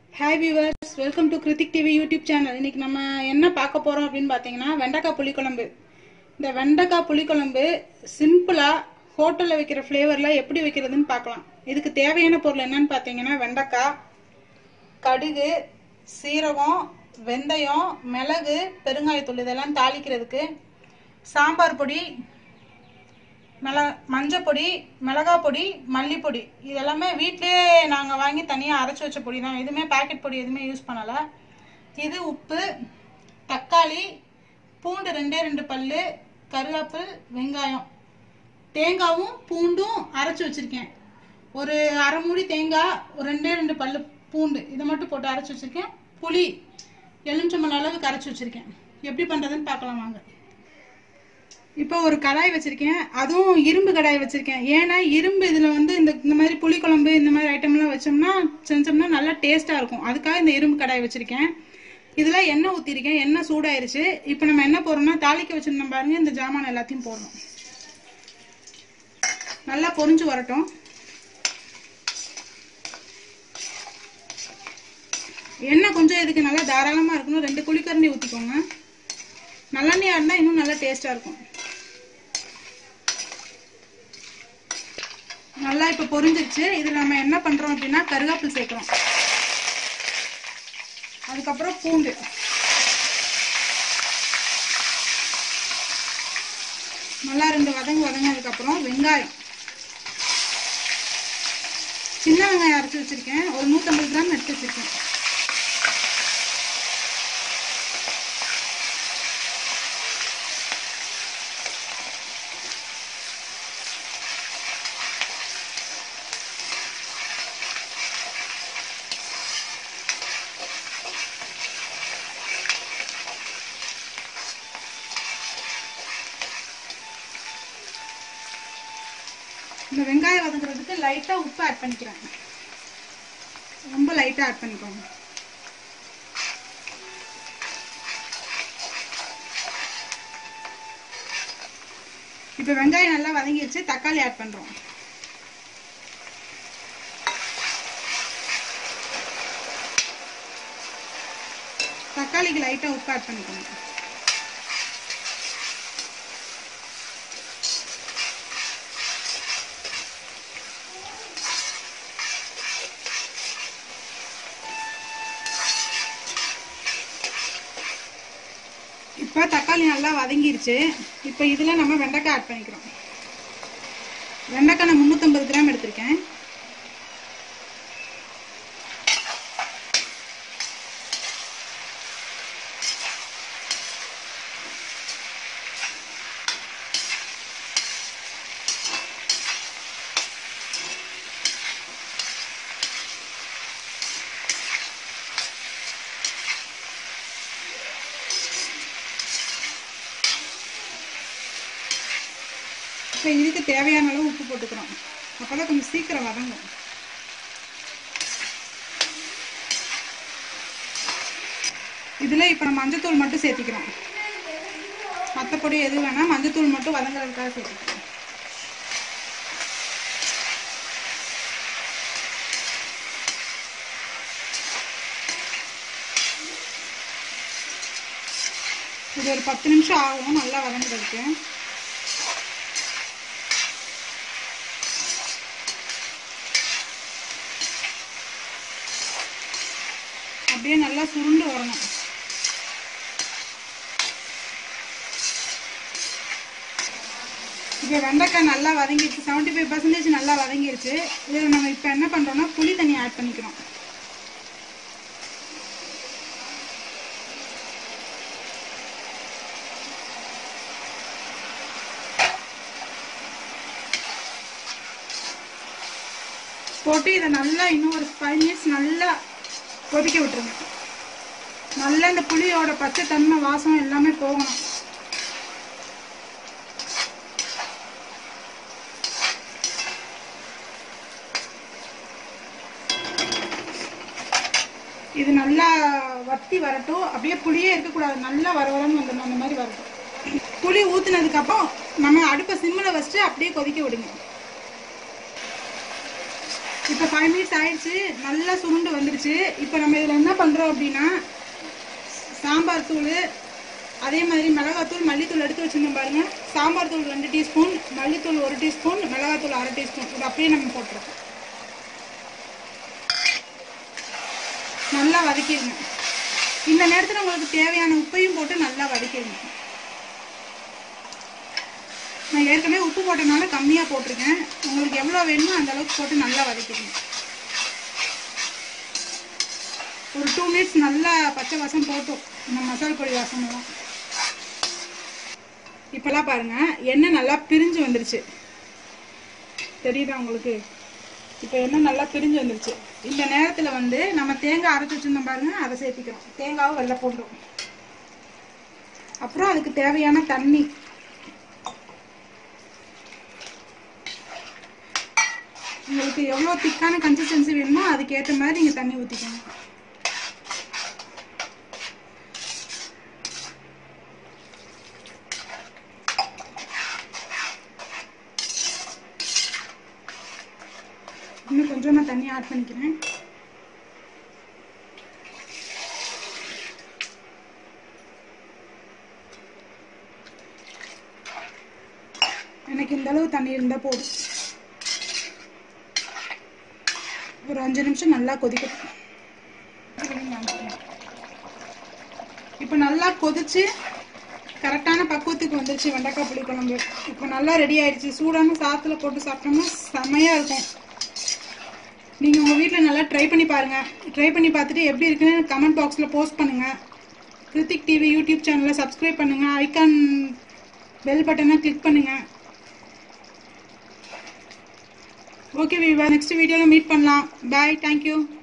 hi viewers welcome to Krithik TV YouTube channel இன்னைக்கு நம்ம என்ன பார்க்க போறோம் அப்படின்னு பார்த்தீங்கன்னா வெண்டைக்காய் புளிக்குழம்பு இந்த வெண்டைக்காய் புளிக்குழம்பு சிம்பிளா ஹோட்டலில் வைக்கிற ஃப்ளேவரில் எப்படி வைக்கிறதுன்னு பார்க்கலாம் இதுக்கு தேவையான பொருள் என்னன்னு பார்த்தீங்கன்னா வெண்டைக்காய் கடுகு சீரகம் வெந்தயம் மிளகு பெருங்காயத்தூள் இதெல்லாம் தாளிக்கிறதுக்கு சாம்பார் பொடி மிள மஞ்சப்பொடி மிளகாய் பொடி மல்லிப்பொடி இதெல்லாமே வீட்டிலேயே நாங்கள் வாங்கி தனியாக அரைச்சி வச்ச பொடி தான் எதுவுமே பாக்கெட் பொடி எதுவுமே யூஸ் பண்ணலை இது உப்பு தக்காளி பூண்டு ரெண்டே ரெண்டு பல்லு கருவேப்பில் வெங்காயம் தேங்காவும் பூண்டும் அரைச்சி வச்சுருக்கேன் ஒரு அரை மூடி தேங்காய் ஒரு ரெண்டே ரெண்டு பல்லு பூண்டு இதை மட்டும் போட்டு அரைச்சி வச்சுருக்கேன் புளி எலுமிச்சம்பழம் அளவுக்கு அரைச்சி வச்சுருக்கேன் எப்படி பண்ணுறதுன்னு பார்க்கலாம் வாங்க இப்போ ஒரு கடாய் வச்சிருக்கேன் அதுவும் இரும்பு கடாய் வச்சிருக்கேன் ஏன்னா இரும்பு இதுல வந்து இந்த இந்த மாதிரி புளிக்குழம்பு இந்த மாதிரி ஐட்டம்லாம் வச்சோம்னா செஞ்சோம்னா நல்லா டேஸ்டா இருக்கும் அதுக்காக இந்த இரும்பு கடாய் வச்சிருக்கேன் இதுல எண்ணெய் ஊத்திருக்கேன் எண்ணெய் சூடாயிருச்சு இப்போ நம்ம என்ன போறோம்னா தாளிக்க வச்சிருந்தோம் பாருங்க இந்த ஜாமான் எல்லாத்தையும் போடணும் நல்லா பொரிஞ்சு வரட்டும் எண்ணெய் கொஞ்சம் இதுக்கு நல்லா தாராளமா இருக்கணும் ரெண்டு குழிக்கரண்டி ஊத்திக்கோங்க நல்லெண்ணெயா இருந்தா இன்னும் நல்லா டேஸ்டா இருக்கும் நல்லா இப்ப பொரிஞ்சிருச்சு இதுல நம்ம என்ன பண்றோம் அப்படின்னா கருவேப்பில் சேர்க்கிறோம் அதுக்கப்புறம் பூண்டு நல்லா ரெண்டு வதங்கு வதங்கினதுக்கு அப்புறம் வெங்காயம் சின்ன வெங்காயம் அரைச்சி வச்சிருக்கேன் ஒரு நூற்றம்பது கிராம் எடுத்து வச்சிருக்கேன் இந்த வெங்காயம் வதங்குறதுக்கு லைட்டா உப்பு ஆட் பண்ணிக்கிறேன் ரொம்ப லைட்டா ஆட் பண்ணிக்கோங்க இப்போ வெங்காயம் நல்லா வதங்கிடுச்சு தக்காளி ஆட் பண்றோம் தக்காளிக்கு லைட்டா உப்பு ஆட் பண்ணிக்கோங்க இப்போ தக்காளி நல்லா வதங்கிருச்சு இப்போ இதில் நம்ம வெண்டைக்காய் ஆட் பண்ணிக்கிறோம் வெண்டைக்காய் நான் முந்நூற்றம்பது கிராம் எடுத்திருக்கேன் இப்போ இதுக்கு தேவையான அளவு உப்பு போட்டுக்கிறோம் அப்போதான் கொஞ்சம் சீக்கிரம் வதங்கும் இதில் இப்போ நம்ம மஞ்சத்தூள் மட்டும் சேர்த்திக்கிறோம் மற்ற பொடி எது வேணால் மஞ்சத்தூள் மட்டும் வதங்குறதுக்காக சேர்த்துக்கிறோம் இது ஒரு பத்து நிமிஷம் ஆகும் நல்லா வதங்குறதுக்கு அப்படியே நல்லா சுருண்டு வரணும் இப்போ வெண்டைக்காய் நல்லா வதங்கிடுச்சு செவன்ட்டி ஃபைவ் பர்சன்டேஜ் நல்லா வதங்கிருச்சு இதில் நம்ம இப்போ என்ன பண்ணுறோம்னா புளி தண்ணி ஆட் பண்ணிக்கிறோம் போட்டு இதை நல்லா இன்னும் ஒரு ஃபைவ் மினிட்ஸ் நல்லா கொதிக்க விட்டுருங்க நல்லா இந்த புளியோட பச்சை தன்மை வாசம் எல்லாமே போகணும் இது நல்லா வத்தி வரட்டும் அப்படியே புளியே இருக்கக்கூடாது நல்லா வர வரன்னு வந்துடணும் அந்த மாதிரி வரட்டும் புளி ஊத்துனதுக்கு அப்புறம் நம்ம அடுப்பை சிம்மில் வச்சுட்டு அப்படியே கொதிக்க விடுங்க இப்போ ஃபைவ் மினிட்ஸ் ஆயிடுச்சு நல்லா சுருண்டு வந்துருச்சு இப்போ நம்ம இதில் என்ன பண்ணுறோம் அப்படின்னா சாம்பார் தூள் அதே மாதிரி மிளகாத்தூள் மல்லித்தூள் எடுத்து வச்சுருந்தோம் பாருங்க சாம்பார் தூள் ரெண்டு டீஸ்பூன் மல்லித்தூள் ஒரு டீஸ்பூன் மிளகாத்தூள் அரை டீஸ்பூன் இது அப்படியே நம்ம போட்டுறோம் நல்லா வதக்கிடுங்க இந்த நேரத்தில் உங்களுக்கு தேவையான உப்பையும் போட்டு நல்லா வதக்கிடுங்க நான் ஏற்கனவே உப்பு போட்டனால கம்மியாக போட்டிருக்கேன் உங்களுக்கு எவ்வளோ வேணுமோ அந்த அளவுக்கு போட்டு நல்லா வதக்கிடுங்க ஒரு டூ மினிட்ஸ் நல்லா பச்சை வாசம் போட்டோம் இந்த மசால் பொடி வாசமெல்லாம் இப்போல்லாம் பாருங்க எண்ணெய் நல்லா பிரிஞ்சு வந்துருச்சு தெரியுதா உங்களுக்கு இப்போ எண்ணெய் நல்லா பிரிஞ்சு வந்துருச்சு இந்த நேரத்தில் வந்து நம்ம தேங்காய் அரைச்சி வச்சிருந்தோம் பாருங்க அதை சேர்த்திக்கிறோம் தேங்காவும் வெள்ளை போடுறோம் அப்புறம் அதுக்கு தேவையான தண்ணி உங்களுக்கு எவ்வளோ திக்கான கன்சிஸ்டன்சி வேணுமோ அதுக்கேற்ற மாதிரி நீங்கள் தண்ணி ஊற்றிக்கணும் இன்னும் கொஞ்சம் நான் தண்ணி ஆட் பண்ணிக்கிறேன் எனக்கு இந்த அளவு தண்ணி இருந்தால் போதும் ஒரு அஞ்சு நிமிஷம் நல்லா கொதிக்கட்டும் இப்போ நல்லா கொதிச்சு கரெக்டான பக்குவத்துக்கு வந்துருச்சு வெண்டைக்காய் புளி குழம்பு இப்போ நல்லா ரெடி ஆயிடுச்சு சூடான சாத்துல போட்டு சாப்பிட்டோம்னா செமையா இருக்கும் நீங்கள் உங்கள் வீட்டில் நல்லா ட்ரை பண்ணி பாருங்கள் ட்ரை பண்ணி பார்த்துட்டு எப்படி இருக்குன்னு கமெண்ட் பாக்ஸில் போஸ்ட் பண்ணுங்கள் கிருத்திக் டிவி யூடியூப் சேனலை சப்ஸ்கிரைப் பண்ணுங்கள் ஐக்கான் பெல் பட்டனை கிளிக் பண்ணுங்கள் ஓகே விவா நெக்ஸ்ட் வீடியோவில் மீட் பண்ணலாம் பாய் தேங்க்யூ